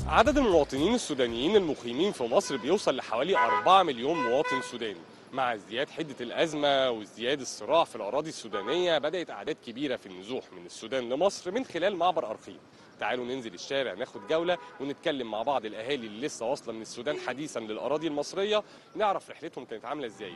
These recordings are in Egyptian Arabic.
عدد المواطنين السودانيين المقيمين في مصر بيوصل لحوالي 4 مليون مواطن سوداني مع ازدياد حدة الأزمة وازدياد الصراع في الأراضي السودانية بدأت أعداد كبيرة في النزوح من السودان لمصر من خلال معبر أرخيم تعالوا ننزل الشارع ناخد جولة ونتكلم مع بعض الأهالي اللي لسه واصلة من السودان حديثا للأراضي المصرية نعرف رحلتهم كانت عاملة ازاي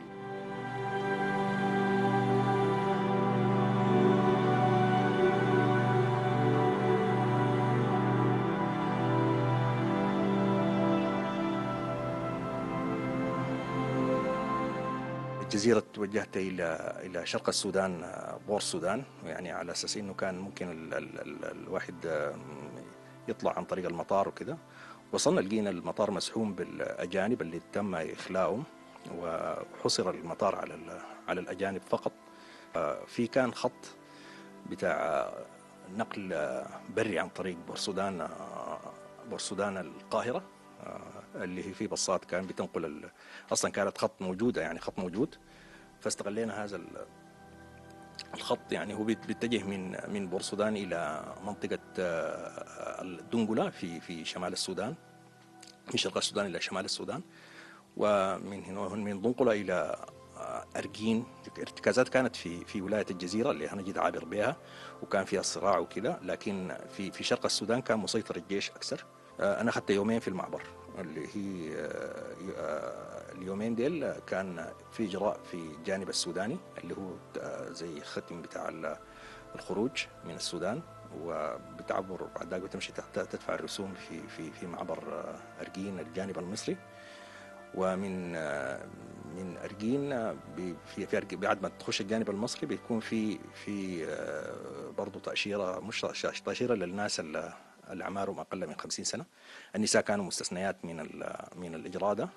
الجزيرة توجهت إلى إلى شرق السودان آه، بور السودان يعني على أساس إنه كان ممكن ال ال ال الواحد آه، يطلع عن طريق المطار وكده وصلنا لقينا المطار مسحوم بالأجانب اللي تم إخلاؤهم وحصر المطار على ال- على الأجانب فقط آه، في كان خط بتاع آه، نقل آه، بري عن طريق بورسودان آه، بورسودان القاهرة آه، اللي هي في بصات كان بتنقل ال- اصلا كانت خط موجوده يعني خط موجود فاستغلينا هذا ال- الخط يعني هو بيت- بيتجه من من بورسودان الى منطقه آه، الدنقله في في شمال السودان من شرق السودان الى شمال السودان ومن هنا من دنقله الى آه، ارجين ارتكازات كانت في في ولايه الجزيره اللي انا جيت عابر بها وكان فيها صراع وكذا لكن في في شرق السودان كان مسيطر الجيش اكثر آه، انا اخذت يومين في المعبر اللي هي آه، آه، اليومين ديل كان في اجراء في الجانب السوداني اللي هو آه، زي ختم بتاع ال- الخروج من السودان وبتعبر بعد ذلك بتمشي تحت- تدفع الرسوم في في في معبر آه، ارجين الجانب المصري ومن آه، من ارجين آه، بي- في في أرجين- بعد ما تخش الجانب المصري بيكون في في آه، برضه تاشيره مش تأش- تاشيره للناس اللي اللي اعمارهم اقل من 50 سنه النساء كانوا مستثنيات من ال- من الاجراء ده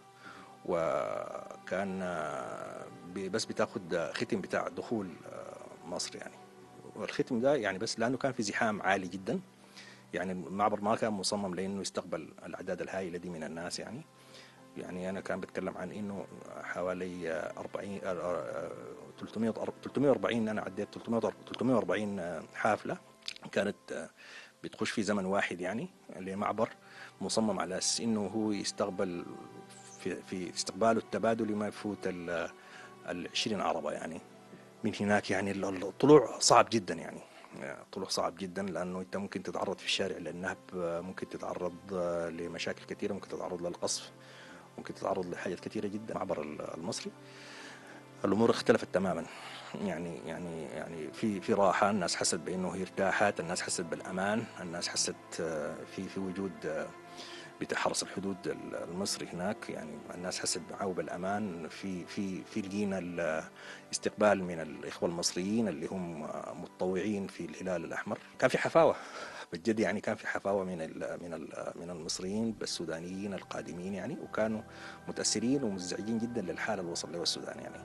وكان آه، بي- بس بتاخد ختم بتاع دخول آه، مصر يعني والختم ده يعني بس لانه كان في زحام عالي جدا يعني المعبر ما كان مصمم لانه يستقبل الاعداد الهائله دي من الناس يعني يعني انا كان بتكلم عن انه حوالي 40 آه، آه، 300 340 انا عديت 300 340 حافله كانت آه، بتخش في زمن واحد يعني لمعبر مصمم على اساس انه هو يستقبل في في استقباله التبادلي ما يفوت ال ال 20 عربه يعني من هناك يعني ال- الطلوع صعب جدا يعني الطلوع صعب جدا لانه انت ممكن تتعرض في الشارع للنهب ممكن تتعرض لمشاكل كثيره ممكن تتعرض للقصف ممكن تتعرض لحاجات كثيره جدا معبر المصري الامور اختلفت تماما يعني يعني يعني في في راحه الناس حست بانه هي ارتاحت الناس حست بالامان الناس حست آه، في في وجود آه، بتاع حرس الحدود المصري هناك يعني الناس حست معاه بالامان في في في لقينا الاستقبال من الاخوه المصريين اللي هم آه، متطوعين في الهلال الاحمر كان في حفاوه بجد يعني كان في حفاوه من ال من ال من المصريين بالسودانيين القادمين يعني وكانوا متاثرين ومزعجين جدا للحاله اللي وصل لها السودان يعني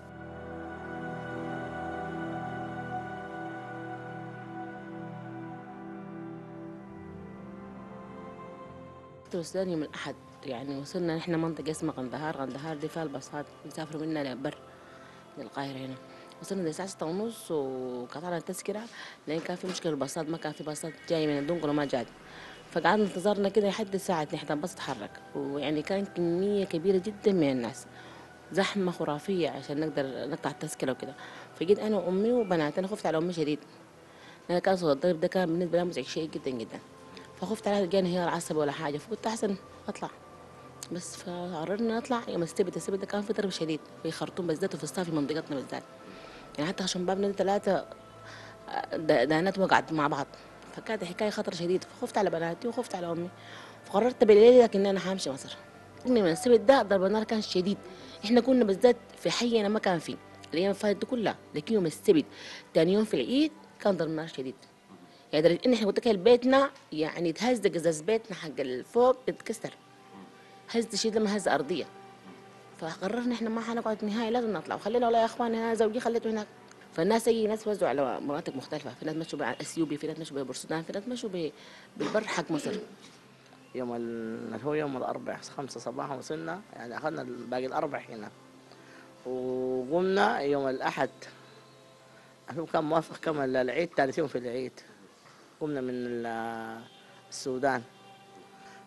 رحت السودان يوم الأحد يعني وصلنا نحن منطقة اسمها غندهار غندهار دي فيها الباصات بيسافروا منا لبر للقاهرة هنا وصلنا الساعة ستة ونص وقطعنا التذكرة لأن كان في مشكلة الباصات ما كان في باصات جاية من الدنقل وما جات فقعدنا انتظرنا كده لحد الساعة 2 حتى الباص اتحرك ويعني كان كمية كبيرة جدا من الناس زحمة خرافية عشان نقدر نقطع التذكرة وكده فجيت أنا وأمي وبنات أنا خفت على أمي شديد لأن كان صوت الضرب ده كان بالنسبة لها مزعج شيء جدا جدا فخفت عليها تلقاني هي عصب ولا حاجة فقلت أحسن أطلع بس فقررنا نطلع يوم السبت السبت ده كان في ضرب شديد في خرطوم بالذات وفي الصافي منطقتنا بالذات يعني حتى عشان بابنا دي ثلاثة دانات وقعت مع بعض فكانت حكاية خطر شديد فخفت على بناتي وخفت على أمي فقررت بالليل لكن أنا حامشي مصر من السبت ده ضرب النار كان شديد احنا كنا بالذات في حينا ما كان فيه الايام اللي فاتت دي كلها لكن يوم السبت تاني يوم في العيد كان ضرب النار شديد يعني درجة ان احنا قلت لك بيتنا يعني تهز قزاز بيتنا حق الفوق اتكسر هز شيء لما هز ارضيه فقررنا احنا ما حنقعد نهائي لازم نطلع وخلينا والله يا اخواني انا زوجي خليته هناك فالناس اي ناس وزعوا على مناطق مختلفه في ناس مشوا باثيوبيا في ناس مشوا ببورسودان في ناس مشوا ب- بالبر حق مصر يوم ال- اللي هو يوم الأربع خمسة صباحا وصلنا يعني أخذنا باقي الأربع هنا وقمنا يوم الأحد هو كان موافق كمان العيد ثالث يوم في العيد قمنا من ال- السودان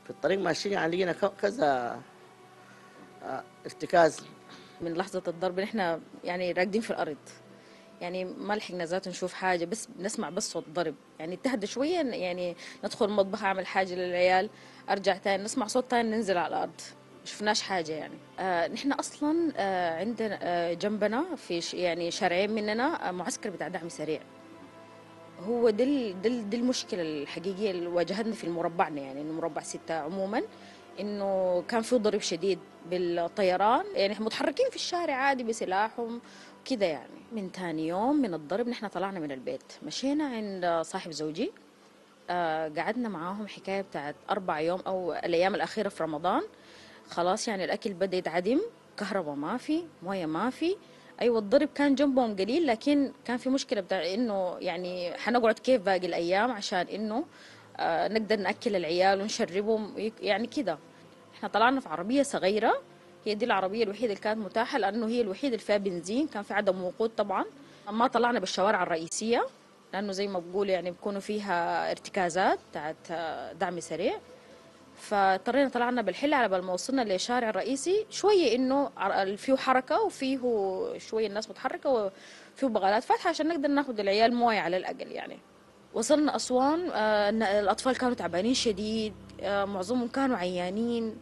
في الطريق ماشيين يعني لقينا ك- كذا آه، ارتكاز من لحظة الضرب نحن يعني راكدين في الأرض يعني ما لحقنا ذاته نشوف حاجة بس بنسمع بس صوت ضرب يعني تهدى شوية يعني ندخل المطبخ أعمل حاجة للعيال أرجع تاني نسمع صوت تاني ننزل على الأرض شفناش حاجة يعني آه نحن أصلا آه عندنا آه جنبنا في ش يعني شارعين مننا آه معسكر بتاع دعم سريع هو ده ال- ده ال- دي المشكلة الحقيقية اللي واجهتنا في مربعنا يعني إنه مربع ستة عموما انه كان في ضرب شديد بالطيران يعني إحنا متحركين في الشارع عادي بسلاحهم كده يعني من تاني يوم من الضرب نحن طلعنا من البيت مشينا عند صاحب زوجي آه قعدنا معاهم حكاية بتاعت أربع يوم أو الأيام الأخيرة في رمضان خلاص يعني الأكل بدأ يتعدم كهرباء ما في موية ما في أيوة الضرب كان جنبهم قليل لكن كان في مشكلة بتاع إنه يعني حنقعد كيف باقي الأيام عشان إنه آه نقدر نأكل العيال ونشربهم يك- يعني كده احنا طلعنا في عربية صغيرة هي دي العربية الوحيدة اللي كانت متاحة لأنه هي الوحيدة اللي فيها بنزين كان في عدم وقود طبعا ما طلعنا بالشوارع الرئيسية لأنه زي ما بقول يعني بيكونوا فيها ارتكازات بتاعت آه، دعم سريع فاضطرينا طلعنا بالحل على بال ما وصلنا للشارع الرئيسي شوية إنه عر- فيه حركة وفيه شوية الناس متحركة وفيه بغالات فاتحة عشان نقدر ناخد العيال موية على الأقل يعني وصلنا أسوان آه، إن الأطفال كانوا تعبانين شديد آه، معظمهم كانوا عيانين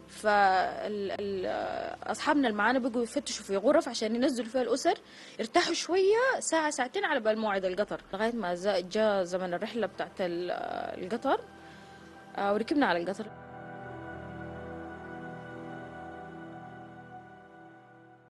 فأصحابنا اللي معانا بقوا يفتشوا في غرف عشان ينزلوا فيها الأسر ارتاحوا شوية ساعة ساعتين على بال موعد القطر لغاية ما زا- جاء زمن الرحلة بتاعت ال- القطر آه، وركبنا على القطر